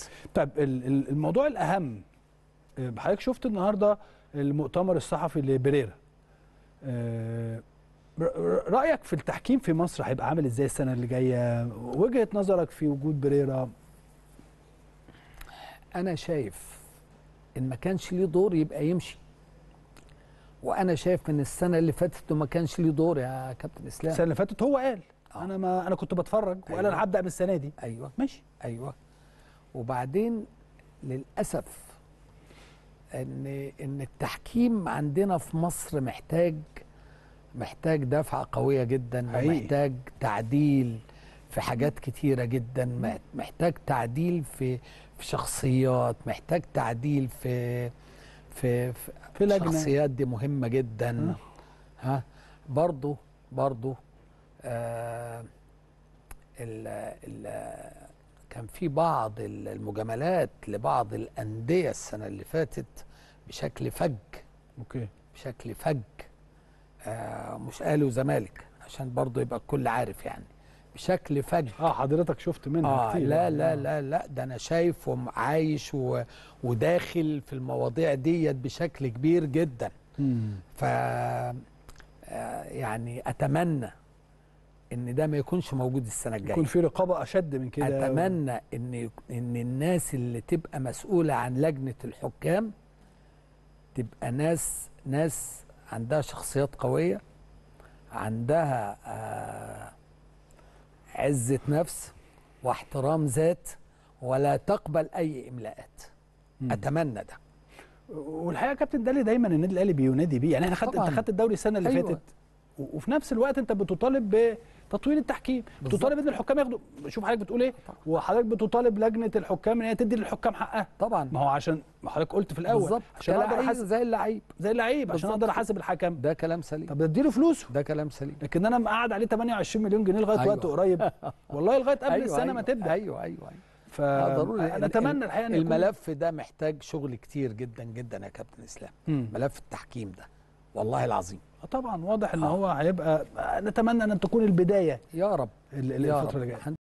طيب ال- ال- الموضوع الاهم آه، حضرتك شفت النهارده المؤتمر الصحفي لبريرا آه، ر- ر- رايك في التحكيم في مصر هيبقى عامل ازاي السنه اللي جايه وجهه نظرك في وجود بريرا انا شايف ان ما كانش ليه دور يبقى يمشي وانا شايف من السنه اللي فاتت ما كانش ليه دور يا كابتن اسلام السنه اللي فاتت هو قال آه. انا ما انا كنت بتفرج وقال أيوة. انا هبدا من السنه دي ايوه ماشي ايوه وبعدين للاسف ان ان التحكيم عندنا في مصر محتاج محتاج دفعه قويه جدا حقيقي. ومحتاج تعديل في حاجات كتيره جدا مح- محتاج تعديل في في شخصيات محتاج تعديل في في في, في لجنة. الشخصيات دي مهمه جدا آه. ها برضو برضو آه ال ال كان في بعض ال- المجاملات لبعض الأندية السنة اللي فاتت بشكل فج اوكي بشكل فج آه مش أهلي وزمالك عشان برضو يبقى الكل عارف يعني بشكل فج اه حضرتك شفت منها آه كتير لا يعني. لا آه. لا لا ده أنا شايف وعايش و- وداخل في المواضيع ديت بشكل كبير جدا مم. ف آه، يعني اتمنى ان ده ما يكونش موجود السنه يكون الجايه في رقابه اشد من كده اتمنى ان ان الناس اللي تبقى مسؤوله عن لجنه الحكام تبقى ناس ناس عندها شخصيات قويه عندها آه، عزه نفس واحترام ذات ولا تقبل اي املاءات مم. اتمنى ده والحقيقه يا كابتن ده اللي دايما النادي الاهلي بينادي بيه يعني احنا خدت طبعاً. انت خدت الدوري السنه اللي أيوة. فاتت و- وفي نفس الوقت انت بتطالب بتطوير التحكيم بالظبط. بتطالب ان الحكام ياخدوا شوف حضرتك بتقول ايه طبعاً. وحضرتك بتطالب لجنه الحكام ان هي تدي للحكام حقها طبعا ما هو عشان ما حضرتك قلت في الاول بالظبط عشان اقدر كلاعب احاسب زي اللعيب زي اللعيب عشان بالظبط اقدر كده. احاسب الحكم ده كلام سليم طب اديله فلوسه ده كلام سليم لكن انا مقعد عليه 28 مليون جنيه لغايه أيوة. وقت قريب والله لغايه قبل السنه أيوة ما تبدا ايوه ايوه ايوه ف آه، ضروري انا ال- اتمنى الحقيقه ان يكون- الملف ده محتاج شغل كتير جدا جدا يا كابتن اسلام مم. ملف التحكيم ده والله العظيم طبعا واضح ان آه. هو هيبقى نتمنى ان تكون البدايه يا رب ال- ال- يا الفتره رب اللي جايه